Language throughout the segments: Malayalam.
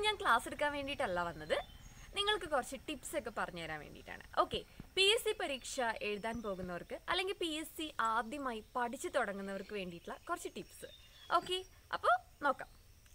ഞാൻ ക്ലാസ് എടുക്കാൻ വേണ്ടിയിട്ടല്ല വന്നത് നിങ്ങൾക്ക് കുറച്ച് ടിപ്സ് ഒക്കെ പറഞ്ഞു തരാൻ വേണ്ടിയിട്ടാണ് ഓക്കെ പി എസ് സി പരീക്ഷ എഴുതാൻ പോകുന്നവർക്ക് അല്ലെങ്കിൽ പി എസ് സി ആദ്യമായി പഠിച്ചു തുടങ്ങുന്നവർക്ക് വേണ്ടിയിട്ടുള്ള കുറച്ച് ടിപ്സ് ഓക്കെ അപ്പോൾ നോക്കാം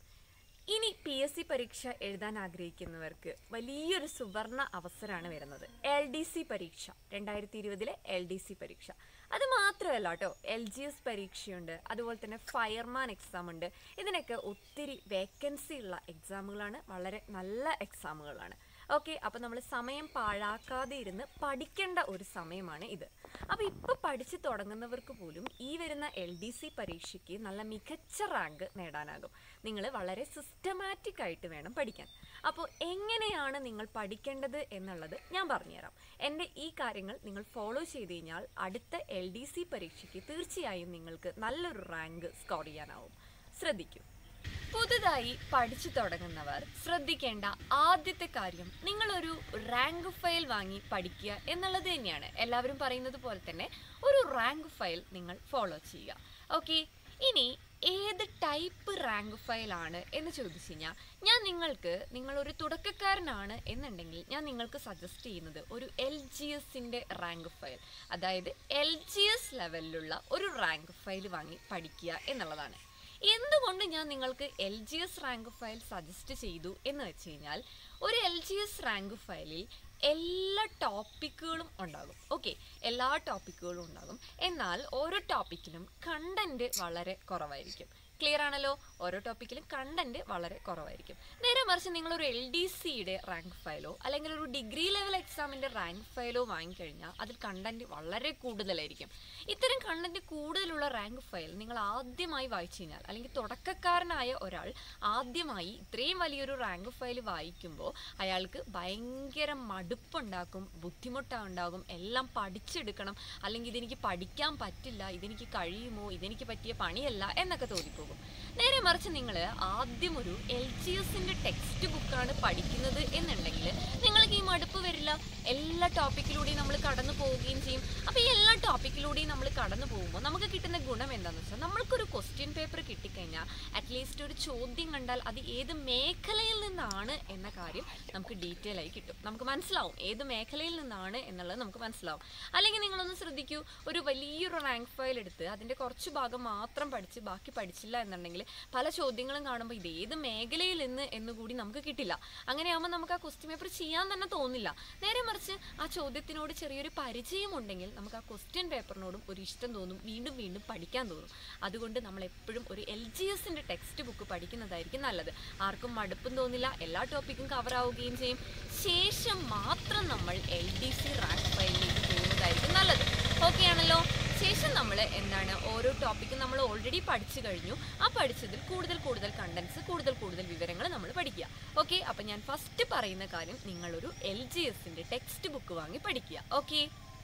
ഇനി പി എസ് സി പരീക്ഷ എഴുതാൻ ആഗ്രഹിക്കുന്നവർക്ക് വലിയൊരു സുവർണ അവസരമാണ് വരുന്നത് എൽ ഡി സി പരീക്ഷ രണ്ടായിരത്തി ഇരുപതിലെ എൽ ഡി സി പരീക്ഷ അത് മാത്രമല്ല കേട്ടോ എൽ ജി എസ് പരീക്ഷയുണ്ട് അതുപോലെ തന്നെ ഫയർമാൻ എക്സാം ഉണ്ട് ഇതിനൊക്കെ ഒത്തിരി വേക്കൻസി ഉള്ള എക്സാമുകളാണ് വളരെ നല്ല എക്സാമുകളാണ് ഓക്കെ അപ്പോൾ നമ്മൾ സമയം പാഴാക്കാതെ ഇരുന്ന് പഠിക്കേണ്ട ഒരു സമയമാണ് ഇത് അപ്പോൾ ഇപ്പോൾ പഠിച്ചു തുടങ്ങുന്നവർക്ക് പോലും ഈ വരുന്ന എൽ ഡി സി പരീക്ഷയ്ക്ക് നല്ല മികച്ച റാങ്ക് നേടാനാകും നിങ്ങൾ വളരെ സിസ്റ്റമാറ്റിക് ആയിട്ട് വേണം പഠിക്കാൻ അപ്പോൾ എങ്ങനെയാണ് നിങ്ങൾ പഠിക്കേണ്ടത് എന്നുള്ളത് ഞാൻ പറഞ്ഞുതരാം എൻ്റെ ഈ കാര്യങ്ങൾ നിങ്ങൾ ഫോളോ ചെയ്ത് കഴിഞ്ഞാൽ അടുത്ത എൽ ഡി സി പരീക്ഷയ്ക്ക് തീർച്ചയായും നിങ്ങൾക്ക് നല്ലൊരു റാങ്ക് സ്കോർ ചെയ്യാനാവും ശ്രദ്ധിക്കൂ പുതുതായി പഠിച്ചു തുടങ്ങുന്നവർ ശ്രദ്ധിക്കേണ്ട ആദ്യത്തെ കാര്യം നിങ്ങളൊരു റാങ്ക് ഫയൽ വാങ്ങി പഠിക്കുക എന്നുള്ളത് തന്നെയാണ് എല്ലാവരും പറയുന്നത് പോലെ തന്നെ ഒരു റാങ്ക് ഫയൽ നിങ്ങൾ ഫോളോ ചെയ്യുക ഓക്കെ ഇനി ഏത് ടൈപ്പ് റാങ്ക് ഫയൽ ആണ് എന്ന് ചോദിച്ചു കഴിഞ്ഞാൽ ഞാൻ നിങ്ങൾക്ക് നിങ്ങളൊരു തുടക്കക്കാരനാണ് എന്നുണ്ടെങ്കിൽ ഞാൻ നിങ്ങൾക്ക് സജസ്റ്റ് ചെയ്യുന്നത് ഒരു എൽ ജി എസിൻ്റെ റാങ്ക് ഫയൽ അതായത് എൽ ജി എസ് ലെവലിലുള്ള ഒരു റാങ്ക് ഫയൽ വാങ്ങി പഠിക്കുക എന്നുള്ളതാണ് എന്തുകൊണ്ട് ഞാൻ നിങ്ങൾക്ക് L G S rank file suggest ചെയ്തു എന്ന് വെച്ച് കഴിഞ്ഞാൽ ഒരു എൽ ജി എസ് റാങ്ക് ഫയലിൽ എല്ലാ ടോപ്പിക്കുകളും ഉണ്ടാകും ഓക്കെ എല്ലാ ടോപ്പിക്കുകളും ഉണ്ടാകും എന്നാൽ ഓരോ ടോപ്പിക്കിനും കണ്ടന്റ് വളരെ കുറവായിരിക്കും ക്ലിയർ ആണല്ലോ ഓരോ ടോപ്പിക്കിലും കണ്ടന്റ് വളരെ കുറവായിരിക്കും നേരെ മറിച്ച് നിങ്ങളൊരു എൽ ഡി സിയുടെ റാങ്ക് ഫയലോ അല്ലെങ്കിൽ ഒരു ഡിഗ്രി ലെവൽ എക്സാമിൻ്റെ റാങ്ക് ഫയലോ വാങ്ങിക്കഴിഞ്ഞാൽ അതിൽ കണ്ടന്റ് വളരെ കൂടുതലായിരിക്കും ഇത്തരം കണ്ടന്റ് കൂടുതലുള്ള റാങ്ക് ഫയൽ നിങ്ങൾ ആദ്യമായി വായിച്ചു കഴിഞ്ഞാൽ അല്ലെങ്കിൽ തുടക്കക്കാരനായ ഒരാൾ ആദ്യമായി ഇത്രയും വലിയൊരു റാങ്ക് ഫയൽ വായിക്കുമ്പോൾ അയാൾക്ക് ഭയങ്കര മടുപ്പുണ്ടാക്കും ബുദ്ധിമുട്ടുണ്ടാകും എല്ലാം പഠിച്ചെടുക്കണം അല്ലെങ്കിൽ ഇതെനിക്ക് പഠിക്കാൻ പറ്റില്ല ഇതെനിക്ക് കഴിയുമോ ഇതെനിക്ക് പറ്റിയ പണിയല്ല എന്നൊക്കെ തോന്നിപ്പോകും നേരെ മറിച്ച് നിങ്ങൾ ആദ്യം ഒരു എൽ ജി എസിൻ്റെ ടെക്സ്റ്റ് ബുക്കാണ് പഠിക്കുന്നത് എന്നുണ്ടെങ്കിൽ നിങ്ങൾക്ക് ഈ മടുപ്പ് വരില്ല എല്ലാ ടോപ്പിക്കിലൂടെയും നമ്മൾ കടന്നു പോവുകയും ചെയ്യും അപ്പോൾ ഈ എല്ലാ ടോപ്പിക്കിലൂടെയും നമ്മൾ കടന്നു പോകുമ്പോൾ നമുക്ക് കിട്ടുന്ന ഗുണം എന്താണെന്ന് വെച്ചാൽ നമ്മൾക്കൊരു ക്വസ്റ്റ്യൻ പേപ്പർ കിട്ടിക്കഴിഞ്ഞാൽ അറ്റ്ലീസ്റ്റ് ഒരു ചോദ്യം കണ്ടാൽ അത് ഏത് മേഖലയിൽ നിന്നാണ് എന്ന കാര്യം നമുക്ക് ഡീറ്റെയിൽ ആയി കിട്ടും നമുക്ക് മനസ്സിലാവും ഏത് മേഖലയിൽ നിന്നാണ് എന്നുള്ളത് നമുക്ക് മനസ്സിലാവും അല്ലെങ്കിൽ നിങ്ങളൊന്ന് ശ്രദ്ധിക്കൂ ഒരു വലിയൊരു റാങ്ക് ഫയൽ എടുത്ത് അതിൻ്റെ കുറച്ച് ഭാഗം മാത്രം പഠിച്ച് ബാക്കി പഠിച്ചില്ല എന്നുണ്ടെങ്കിൽ പല ചോദ്യങ്ങളും കാണുമ്പോൾ ഇത് ഏത് മേഖലയിൽ നിന്ന് എന്ന് കൂടി നമുക്ക് കിട്ടില്ല അങ്ങനെയാകുമ്പോൾ നമുക്ക് ആ ക്വസ്റ്റ്യൻ പേപ്പർ ചെയ്യാൻ തന്നെ തോന്നില്ല നേരെ മറിച്ച് ആ ചോദ്യത്തിനോട് ചെറിയൊരു പരിചയം ഉണ്ടെങ്കിൽ നമുക്ക് ആ ക്വസ്റ്റ്യൻ പേപ്പറിനോടും ഒരു ഇഷ്ടം തോന്നും വീണ്ടും വീണ്ടും പഠിക്കാൻ തോന്നും അതുകൊണ്ട് നമ്മൾ എപ്പോഴും ഒരു എൽ ജി എസിൻ്റെ ടെക്സ്റ്റ് ബുക്ക് പഠിക്കുന്നതായിരിക്കും നല്ലത് ആർക്കും മടുപ്പും തോന്നില്ല എല്ലാ ടോപ്പിക്കും കവർ ആവുകയും ചെയ്യും ശേഷം മാത്രം നമ്മൾ എൽ ഡി സി റാങ്ക് ഫയലിലേക്ക് പോകുന്നതായിരിക്കും നല്ലത് ഓക്കെ ആണല്ലോ ശേഷം നമ്മൾ എന്താണ് ഓരോ ടോപ്പിക്കും നമ്മൾ ഓൾറെഡി പഠിച്ചു കഴിഞ്ഞു ആ പഠിച്ചതിൽ കൂടുതൽ കൂടുതൽ കണ്ടൻസ് കൂടുതൽ കൂടുതൽ വിവരങ്ങൾ നമ്മൾ പഠിക്കുക ഓക്കെ അപ്പം ഞാൻ ഫസ്റ്റ് പറയുന്ന കാര്യം നിങ്ങളൊരു എൽ ജി എസിൻ്റെ ടെക്സ്റ്റ് ബുക്ക് വാങ്ങി പഠിക്കുക ഓക്കെ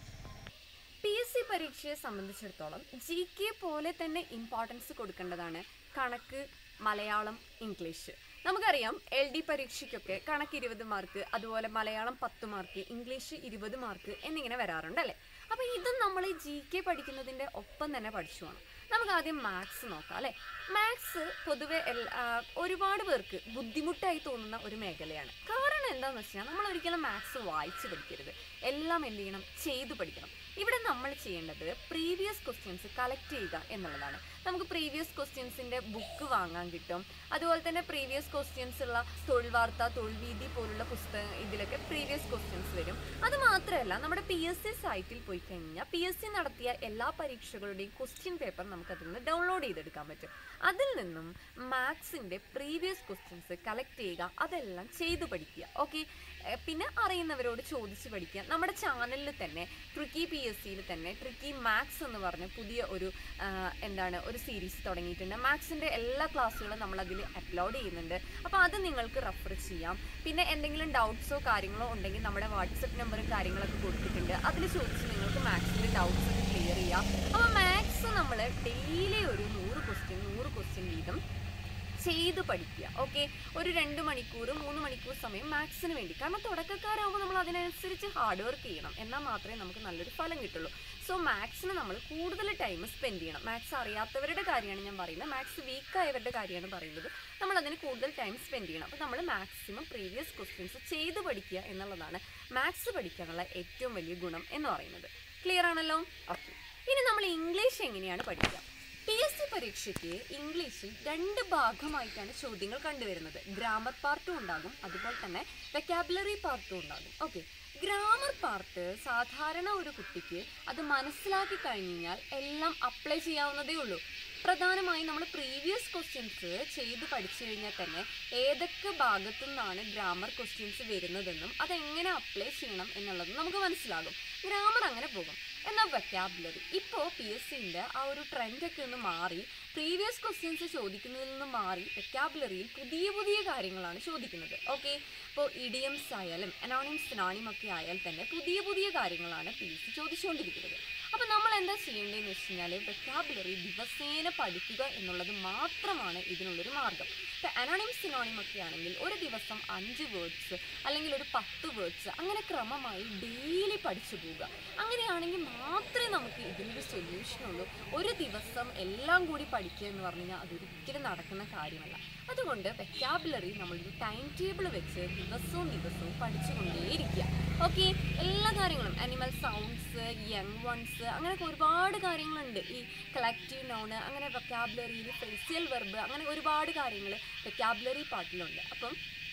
പി എസ് സി പരീക്ഷയെ സംബന്ധിച്ചിടത്തോളം ജി കെ പോലെ തന്നെ ഇമ്പോർട്ടൻസ് കൊടുക്കേണ്ടതാണ് കണക്ക് മലയാളം ഇംഗ്ലീഷ് നമുക്കറിയാം എൽ ഡി പരീക്ഷയ്ക്കൊക്കെ കണക്ക് ഇരുപത് മാർക്ക് അതുപോലെ മലയാളം പത്ത് മാർക്ക് ഇംഗ്ലീഷ് ഇരുപത് മാർക്ക് എന്നിങ്ങനെ വരാറുണ്ട് അല്ലേ അപ്പോൾ ഇതും നമ്മൾ ഈ ജി കെ പഠിക്കുന്നതിൻ്റെ ഒപ്പം തന്നെ പഠിച്ചു പോകണം നമുക്ക് ആദ്യം മാത്സ് നോക്കാം അല്ലേ മാത്സ് പൊതുവെ എൽ- ആ, ഒരുപാട് പേർക്ക് ബുദ്ധിമുട്ടായി തോന്നുന്ന ഒരു മേഖലയാണ് കാരണം എന്താണെന്ന് വെച്ചാൽ നമ്മൾ ഒരിക്കലും മാത്സ് വായിച്ച് പഠിക്കരുത് എല്ലാം എന്ത് ചെയ്യണം ചെയ്തു പഠിക്കണം ഇവിടെ നമ്മൾ ചെയ്യേണ്ടത് പ്രീവിയസ് ക്വസ്റ്റ്യൻസ് കളക്ട് ചെയ്യുക എന്നുള്ളതാണ് നമുക്ക് പ്രീവിയസ് ക്വസ്റ്റ്യൻസിൻ്റെ ബുക്ക് വാങ്ങാൻ കിട്ടും അതുപോലെ തന്നെ പ്രീവിയസ് ക്വസ്റ്റ്യൻസ് ഉള്ള തൊഴിൽ വാർത്ത തൊഴിൽ വീതി പോലുള്ള പുസ്തകം ഇതിലൊക്കെ പ്രീവിയസ് ക്വസ്റ്റ്യൻസ് വരും അത് മാത്രമല്ല നമ്മുടെ പി എസ് സി സൈറ്റിൽ പോയി കഴിഞ്ഞാൽ പി എസ് സി നടത്തിയ എല്ലാ പരീക്ഷകളുടെയും ക്വസ്റ്റ്യൻ പേപ്പർ നമുക്ക് അതിൽ നിന്ന് ഡൗൺലോഡ് ചെയ്തെടുക്കാൻ പറ്റും അതിൽ നിന്നും മാത്സിൻ്റെ പ്രീവിയസ് ക്വസ്റ്റ്യൻസ് കളക്ട് ചെയ്യുക അതെല്ലാം ചെയ്തു പഠിക്കുക ഓക്കെ പിന്നെ അറിയുന്നവരോട് ചോദിച്ച് പഠിക്കുക നമ്മുടെ ചാനലിൽ തന്നെ ട്രിക്കി പി എസ് സിയിൽ തന്നെ ട്രിക്കി മാത്സ് എന്ന് പറഞ്ഞ പുതിയ ഒരു ആ, എന്താണ് ഒരു സീരീസ് തുടങ്ങിയിട്ടുണ്ട് മാത്സിൻ്റെ എല്ലാ ക്ലാസ്സുകളും നമ്മൾ അതിൽ അപ്ലോഡ് ചെയ്യുന്നുണ്ട് അപ്പോൾ അത് നിങ്ങൾക്ക് റെഫർ ചെയ്യാം പിന്നെ എന്തെങ്കിലും ഡൗട്ട്സോ കാര്യങ്ങളോ ഉണ്ടെങ്കിൽ നമ്മുടെ വാട്സപ്പ് നമ്പറും കാര്യങ്ങളൊക്കെ കൊടുത്തിട്ടുണ്ട് അതിൽ ചോദിച്ച് നിങ്ങൾക്ക് മാത്സിൻ്റെ ഡൗട്ട്സ് ഒക്കെ ക്ലിയർ ചെയ്യാം അപ്പോൾ മാത്സ് നമ്മൾ ഡെയിലി ഒരു നൂറ് ക്വസ്റ്റ്യൻ നൂറ് ക്വസ്റ്റ്യൻ വീതം ചെയ്ത് പഠിക്കുക ഓക്കെ ഒരു രണ്ട് മണിക്കൂർ മൂന്ന് മണിക്കൂർ സമയം മാത്സിന് വേണ്ടി കാരണം തുടക്കക്കാരാകുമ്പോൾ നമ്മൾ അതിനനുസരിച്ച് ഹാർഡ് വർക്ക് ചെയ്യണം എന്നാൽ മാത്രമേ നമുക്ക് നല്ലൊരു ഫലം കിട്ടുള്ളൂ സോ മാത്സിന് നമ്മൾ കൂടുതൽ ടൈം സ്പെൻഡ് ചെയ്യണം മാത്സ് അറിയാത്തവരുടെ കാര്യമാണ് ഞാൻ പറയുന്നത് മാത്സ് വീക്ക് ആയവരുടെ കാര്യമാണ് പറയുന്നത് നമ്മൾ അതിന് കൂടുതൽ ടൈം സ്പെൻഡ് ചെയ്യണം അപ്പോൾ നമ്മൾ മാക്സിമം പ്രീവിയസ് ക്വസ്റ്റ്യൻസ് ചെയ്ത് പഠിക്കുക എന്നുള്ളതാണ് മാത്സ് പഠിക്കാനുള്ള ഏറ്റവും വലിയ ഗുണം എന്ന് പറയുന്നത് ക്ലിയർ ആണല്ലോ ഓക്കെ ഇനി നമ്മൾ ഇംഗ്ലീഷ് എങ്ങനെയാണ് പഠിക്കുക പി എസ് സി പരീക്ഷയ്ക്ക് ഇംഗ്ലീഷിൽ രണ്ട് ഭാഗമായിട്ടാണ് ചോദ്യങ്ങൾ കണ്ടുവരുന്നത് ഗ്രാമർ പാർട്ടും ഉണ്ടാകും അതുപോലെ തന്നെ വെക്കാബുലറി പാർട്ടും ഉണ്ടാകും ഓക്കെ ഗ്രാമർ പാർട്ട് സാധാരണ ഒരു കുട്ടിക്ക് അത് മനസ്സിലാക്കി കഴിഞ്ഞാൽ എല്ലാം അപ്ലൈ ചെയ്യാവുന്നതേ ഉള്ളൂ പ്രധാനമായും നമ്മൾ പ്രീവിയസ് ക്വസ്റ്റ്യൻസ് ചെയ്ത് പഠിച്ചു കഴിഞ്ഞാൽ തന്നെ ഏതൊക്കെ ഭാഗത്തു നിന്നാണ് ഗ്രാമർ ക്വസ്റ്റ്യൻസ് വരുന്നതെന്നും അതെങ്ങനെ അപ്ലൈ ചെയ്യണം എന്നുള്ളതും നമുക്ക് മനസ്സിലാകും ഗ്രാമർ അങ്ങനെ പോകും എന്നാൽ വെക്കാബുലറി ഇപ്പോൾ പി എസ് സിൻ്റെ ആ ഒരു ട്രെൻഡൊക്കെ ഒന്ന് മാറി പ്രീവിയസ് ക്വസ്റ്റ്യൻസ് ചോദിക്കുന്നതിൽ നിന്ന് മാറി വെക്കാബുലറിയിൽ പുതിയ പുതിയ കാര്യങ്ങളാണ് ചോദിക്കുന്നത് ഓക്കെ ഇപ്പോൾ ഇഡിയംസ് ആയാലും അനോണിം സിനോണിം ഒക്കെ ആയാൽ തന്നെ പുതിയ പുതിയ കാര്യങ്ങളാണ് പി എസ് സി ചോദിച്ചുകൊണ്ടിരിക്കുന്നത് അപ്പോൾ നമ്മൾ എന്താ ചെയ്യേണ്ടതെന്ന് വെച്ച് കഴിഞ്ഞാൽ വെക്കാബുലറി ദിവസേന പഠിക്കുക എന്നുള്ളത് മാത്രമാണ് ഇതിനുള്ളൊരു മാർഗം ഇപ്പോൾ അനോണിം സിനോണിം ഒക്കെ ആണെങ്കിൽ ഒരു ദിവസം അഞ്ച് വേർഡ്സ് അല്ലെങ്കിൽ ഒരു പത്ത് വേർഡ്സ് അങ്ങനെ ക്രമമായി ഡെയിലി പഠിച്ചു പോവുക അങ്ങനെയാണെങ്കിൽ മാത്രമേ നമുക്ക് ഇതിനൊരു സൊല്യൂഷൻ ഉള്ളൂ ഒരു ദിവസം എല്ലാം കൂടി പഠിക്കുക എന്ന് പറഞ്ഞു കഴിഞ്ഞാൽ അതൊരിക്കലും നടക്കുന്ന കാര്യമല്ല അതുകൊണ്ട് വെക്കാബുലറി നമ്മളൊരു ടൈം ടേബിൾ വെച്ച് ദിവസവും ദിവസവും പഠിച്ചുകൊണ്ടേയിരിക്കുക ഓക്കെ എല്ലാ കാര്യങ്ങളും അനിമൽ സൗണ്ട്സ് യങ് വൺസ് അങ്ങനെയൊക്കെ ഒരുപാട് കാര്യങ്ങളുണ്ട് ഈ കളക്റ്റീവ് നൗണ് അങ്ങനെ വെക്കാബുലറിയിൽ ഫേസിയൽ വെർബ് അങ്ങനെ ഒരുപാട് കാര്യങ്ങൾ വെക്കാബുലറി പാർട്ടിലുണ്ട് അപ്പം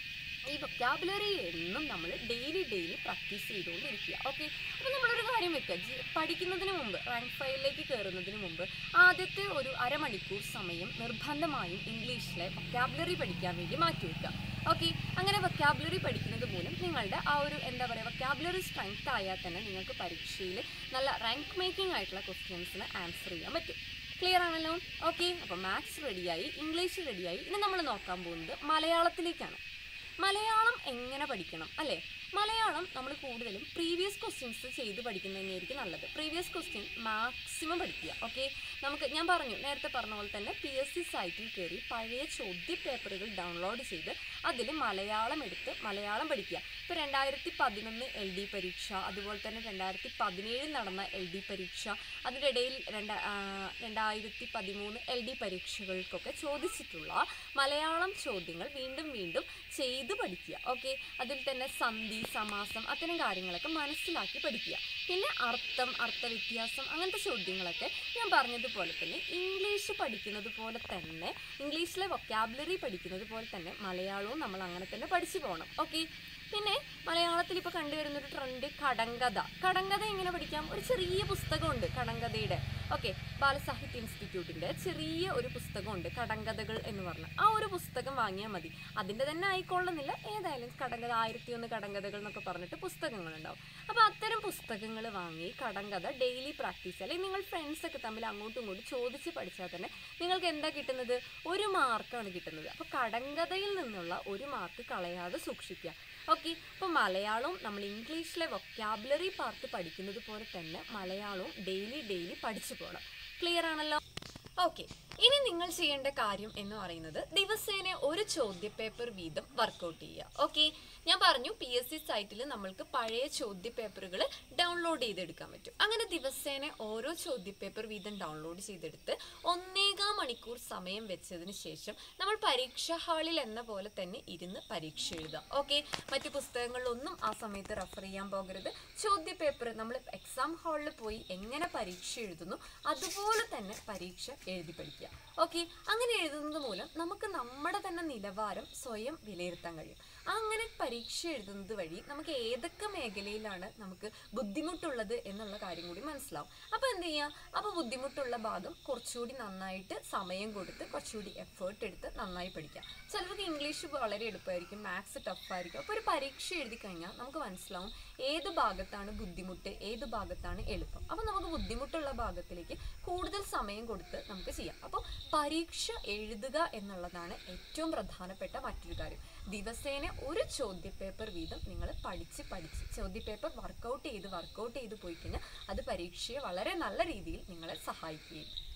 ഈ വൊക്കാബുലറി എന്നും നമ്മൾ ഡെയിലി ഡെയിലി പ്രാക്ടീസ് ചെയ്തുകൊണ്ടിരിക്കുക ഓക്കെ അപ്പോൾ നമ്മളൊരു കാര്യം വെക്കുക ജി- പഠിക്കുന്നതിന് മുമ്പ് റാങ്ക് ഫയലിലേക്ക് കയറുന്നതിന് മുമ്പ് ആദ്യത്തെ ഒരു അരമണിക്കൂർ സമയം നിർബന്ധമായും ഇംഗ്ലീഷിലെ വൊക്കാബുലറി പഠിക്കാൻ വേണ്ടി മാറ്റി വെക്കുക ഓക്കെ അങ്ങനെ വൊക്കാബുലറി പഠിക്കുന്നത് മൂലം നിങ്ങളുടെ ആ ഒരു എന്താ പറയുക വൊക്കാബുലറി സ്ട്രെങ്ത് ആയാൽ തന്നെ നിങ്ങൾക്ക് പരീക്ഷയിൽ നല്ല റാങ്ക് മേക്കിംഗ് ആയിട്ടുള്ള ക്വസ്റ്റ്യൻസിന് ആൻസർ ചെയ്യാൻ പറ്റും ക്ലിയർ ആണല്ലോ ഓക്കെ അപ്പോൾ മാത്സ് റെഡിയായി ഇംഗ്ലീഷ് റെഡിയായി ഇനി നമ്മൾ നോക്കാൻ പോകുന്നത് മലയാളത്തിലേക്കാണ് മലയാളം എങ്ങനെ പഠിക്കണം അല്ലേ മലയാളം നമ്മൾ കൂടുതലും പ്രീവിയസ് ക്വസ്റ്റ്യൻസ് ചെയ്ത് പഠിക്കുന്നത് തന്നെയായിരിക്കും നല്ലത് പ്രീവിയസ് ക്വസ്റ്റ്യൻ മാക്സിമം പഠിക്കുക ഓക്കെ നമുക്ക് ഞാൻ പറഞ്ഞു നേരത്തെ പറഞ്ഞ പോലെ തന്നെ പി എസ് സി സൈറ്റിൽ കയറി പഴയ ചോദ്യ പേപ്പറുകൾ ഡൗൺലോഡ് ചെയ്ത് അതിൽ മലയാളം എടുത്ത് മലയാളം പഠിക്കുക ഇപ്പോൾ രണ്ടായിരത്തി പതിനൊന്ന് എൽ ഡി പരീക്ഷ അതുപോലെ തന്നെ രണ്ടായിരത്തി പതിനേഴിൽ നടന്ന എൽ ഡി പരീക്ഷ അതിൻ്റെ ഇടയിൽ രണ്ട ആ, രണ്ടായിരത്തി പതിമൂന്ന് എൽ ഡി പരീക്ഷകൾക്കൊക്കെ ചോദിച്ചിട്ടുള്ള മലയാളം ചോദ്യങ്ങൾ വീണ്ടും വീണ്ടും ചെയ്ത് പഠിക്കുക ഓക്കെ അതിൽ തന്നെ സന്ധി സമാസം അത്തരം കാര്യങ്ങളൊക്കെ മനസ്സിലാക്കി പഠിക്കുക പിന്നെ അർത്ഥം അർത്ഥവ്യത്യാസം അങ്ങനത്തെ ചോദ്യങ്ങളൊക്കെ ഞാൻ പറഞ്ഞതുപോലെ തന്നെ ഇംഗ്ലീഷ് പഠിക്കുന്നത് പോലെ തന്നെ ഇംഗ്ലീഷിലെ വൊക്കാബുലറി പഠിക്കുന്നത് പോലെ തന്നെ മലയാളവും നമ്മൾ അങ്ങനെ തന്നെ പഠിച്ചു പോകണം ഓക്കെ പിന്നെ മലയാളത്തിൽ ഇപ്പോൾ കണ്ടുവരുന്ന ഒരു ട്രെൻഡ് കടങ്കഥ കടങ്കഥ എങ്ങനെ പഠിക്കാം ഒരു ചെറിയ പുസ്തകമുണ്ട് കടങ്കഥയുടെ ഓക്കെ ബാലസാഹിത്യ ഇൻസ്റ്റിറ്റ്യൂട്ടിൻ്റെ ചെറിയ ഒരു പുസ്തകമുണ്ട് കടങ്കഥകൾ എന്ന് പറഞ്ഞ ആ ഒരു പുസ്തകം വാങ്ങിയാൽ മതി അതിൻ്റെ തന്നെ ആയിക്കൊള്ളുന്നില്ല ഏതായാലും കടങ്കഥ ആയിരത്തി ഒന്ന് കടങ്കഥകൾ എന്നൊക്കെ പറഞ്ഞിട്ട് പുസ്തകങ്ങളുണ്ടാവും അപ്പോൾ അത്തരം പുസ്തകങ്ങൾ വാങ്ങി കടങ്കഥ ഡെയിലി പ്രാക്ടീസ് അല്ലെങ്കിൽ നിങ്ങൾ ഫ്രണ്ട്സൊക്കെ തമ്മിൽ അങ്ങോട്ടും ഇങ്ങോട്ടും ചോദിച്ച് പഠിച്ചാൽ തന്നെ നിങ്ങൾക്ക് എന്താ കിട്ടുന്നത് ഒരു മാർക്കാണ് കിട്ടുന്നത് അപ്പോൾ കടങ്കഥയിൽ നിന്നുള്ള ഒരു മാർക്ക് കളയാതെ സൂക്ഷിക്കുക ഓക്കെ അപ്പോൾ മലയാളവും നമ്മൾ ഇംഗ്ലീഷിലെ വൊക്കാബുലറി പാർട്ട് പഠിക്കുന്നത് പോലെ തന്നെ മലയാളവും ഡെയിലി ഡെയിലി പഠിച്ചു പോകണം ക്ലിയർ ആണല്ലോ ഓക്കെ ഇനി നിങ്ങൾ ചെയ്യേണ്ട കാര്യം എന്ന് പറയുന്നത് ദിവസേന ഒരു ചോദ്യപേപ്പർ വീതം വർക്കൗട്ട് ചെയ്യുക ഓക്കെ ഞാൻ പറഞ്ഞു പി എസ് സി സൈറ്റിൽ നമ്മൾക്ക് പഴയ ചോദ്യപേപ്പറുകൾ ഡൗൺലോഡ് ചെയ്തെടുക്കാൻ പറ്റും അങ്ങനെ ദിവസേന ഓരോ ചോദ്യപേപ്പർ വീതം ഡൗൺലോഡ് ചെയ്തെടുത്ത് ഒന്നേകാം മണിക്കൂർ സമയം വെച്ചതിന് ശേഷം നമ്മൾ പരീക്ഷാ ഹാളിൽ എന്ന പോലെ തന്നെ ഇരുന്ന് പരീക്ഷ എഴുതുക ഓക്കെ മറ്റു പുസ്തകങ്ങളിലൊന്നും ആ സമയത്ത് റെഫർ ചെയ്യാൻ പോകരുത് ചോദ്യപേപ്പർ നമ്മൾ എക്സാം ഹാളിൽ പോയി എങ്ങനെ പരീക്ഷ എഴുതുന്നു അതുപോലെ തന്നെ പരീക്ഷ എഴുതി പഠിക്കുക ഓക്കെ അങ്ങനെ എഴുതുന്നത് മൂലം നമുക്ക് നമ്മുടെ തന്നെ നിലവാരം സ്വയം വിലയിരുത്താൻ കഴിയും അങ്ങനെ പരീക്ഷ എഴുതുന്നത് വഴി നമുക്ക് ഏതൊക്കെ മേഖലയിലാണ് നമുക്ക് ബുദ്ധിമുട്ടുള്ളത് എന്നുള്ള കാര്യം കൂടി മനസ്സിലാവും അപ്പോൾ എന്ത് ചെയ്യുക അപ്പോൾ ബുദ്ധിമുട്ടുള്ള ഭാഗം കുറച്ചുകൂടി നന്നായിട്ട് സമയം കൊടുത്ത് കുറച്ചുകൂടി എഫേർട്ട് എടുത്ത് നന്നായി പഠിക്കാം ചിലർക്ക് ഇംഗ്ലീഷ് വളരെ എളുപ്പമായിരിക്കും മാത്സ് ടഫായിരിക്കും അപ്പോൾ ഒരു പരീക്ഷ എഴുതി കഴിഞ്ഞാൽ നമുക്ക് മനസ്സിലാവും ഏത് ഭാഗത്താണ് ബുദ്ധിമുട്ട് ഏത് ഭാഗത്താണ് എളുപ്പം അപ്പോൾ നമുക്ക് ബുദ്ധിമുട്ടുള്ള ഭാഗത്തിലേക്ക് കൂടുതൽ സമയം കൊടുത്ത് നമുക്ക് ചെയ്യാം അപ്പോൾ പരീക്ഷ എഴുതുക എന്നുള്ളതാണ് ഏറ്റവും പ്രധാനപ്പെട്ട മറ്റൊരു കാര്യം ദിവസേന ഒരു ചോദ്യപേപ്പർ വീതം നിങ്ങൾ പഠിച്ച് പഠിച്ച് ചോദ്യപേപ്പർ വർക്കൗട്ട് ചെയ്ത് വർക്കൗട്ട് ചെയ്ത് പോയി കഴിഞ്ഞാൽ അത് പരീക്ഷയെ വളരെ നല്ല രീതിയിൽ നിങ്ങളെ സഹായിക്കുകയും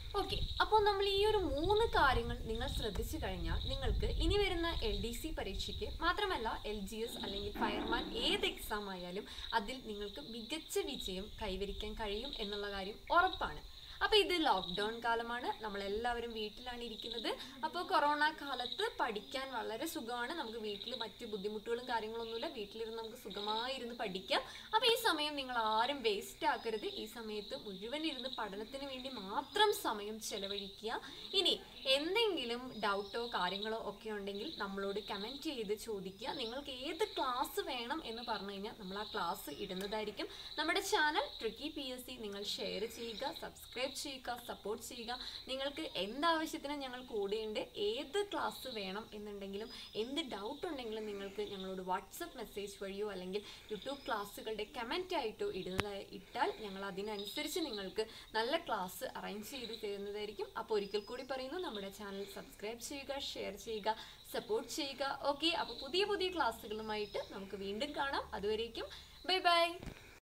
ഓക്കെ അപ്പോൾ നമ്മൾ ഈ ഒരു മൂന്ന് കാര്യങ്ങൾ നിങ്ങൾ ശ്രദ്ധിച്ചു കഴിഞ്ഞാൽ നിങ്ങൾക്ക് ഇനി വരുന്ന എൽ ഡി സി പരീക്ഷയ്ക്ക് മാത്രമല്ല എൽ ജി എസ് അല്ലെങ്കിൽ ഫയർമാൻ ഏത് എക്സാം ആയാലും അതിൽ നിങ്ങൾക്ക് മികച്ച വിജയം കൈവരിക്കാൻ കഴിയും എന്നുള്ള കാര്യം ഉറപ്പാണ് അപ്പോൾ ഇത് ലോക്ക്ഡൗൺ കാലമാണ് നമ്മളെല്ലാവരും വീട്ടിലാണ് ഇരിക്കുന്നത് അപ്പോൾ കൊറോണ കാലത്ത് പഠിക്കാൻ വളരെ സുഖമാണ് നമുക്ക് വീട്ടിൽ മറ്റ് ബുദ്ധിമുട്ടുകളും കാര്യങ്ങളൊന്നുമില്ല വീട്ടിലിരുന്ന് നമുക്ക് സുഖമായിരുന്ന് പഠിക്കാം അപ്പോൾ ഈ സമയം നിങ്ങൾ ആരും വേസ്റ്റ് ആക്കരുത് ഈ സമയത്ത് മുഴുവൻ ഇരുന്ന് പഠനത്തിന് വേണ്ടി മാത്രം സമയം ചെലവഴിക്കുക ഇനി എന്തെങ്കിലും ഡൗട്ടോ കാര്യങ്ങളോ ഒക്കെ ഉണ്ടെങ്കിൽ നമ്മളോട് കമൻറ്റ് ചെയ്ത് ചോദിക്കുക നിങ്ങൾക്ക് ഏത് ക്ലാസ് വേണം എന്ന് പറഞ്ഞു കഴിഞ്ഞാൽ നമ്മൾ ആ ക്ലാസ് ഇടുന്നതായിരിക്കും നമ്മുടെ channel tricky P S C നിങ്ങൾ ഷെയർ ചെയ്യുക സബ്സ്ക്രൈബ് ചെയ്യുക സപ്പോർട്ട് ചെയ്യുക നിങ്ങൾക്ക് എന്താവശ്യത്തിന് ഞങ്ങൾ കൂടെയുണ്ട് ഏത് ക്ലാസ് വേണം എന്നുണ്ടെങ്കിലും എന്ത് ഡൗട്ട് ഉണ്ടെങ്കിലും നിങ്ങൾക്ക് ഞങ്ങളോട് വാട്സപ്പ് മെസ്സേജ് വഴിയോ അല്ലെങ്കിൽ യൂട്യൂബ് ക്ലാസ്സുകളുടെ കമൻ്റ് ആയിട്ടോ ഇടുന്നതായി ഇട്ടാൽ ഞങ്ങൾ അതിനനുസരിച്ച് നിങ്ങൾക്ക് നല്ല ക്ലാസ് അറേഞ്ച് ചെയ്ത് തരുന്നതായിരിക്കും അപ്പോൾ ഒരിക്കൽ കൂടി പറയുന്നു നമ്മുടെ ചാനൽ സബ്സ്ക്രൈബ് ചെയ്യുക ഷെയർ ചെയ്യുക സപ്പോർട്ട് ചെയ്യുക ഓക്കെ അപ്പോൾ പുതിയ പുതിയ ക്ലാസ്സുകളുമായിട്ട് നമുക്ക് വീണ്ടും കാണാം അതുവരേക്കും ബൈ ബൈ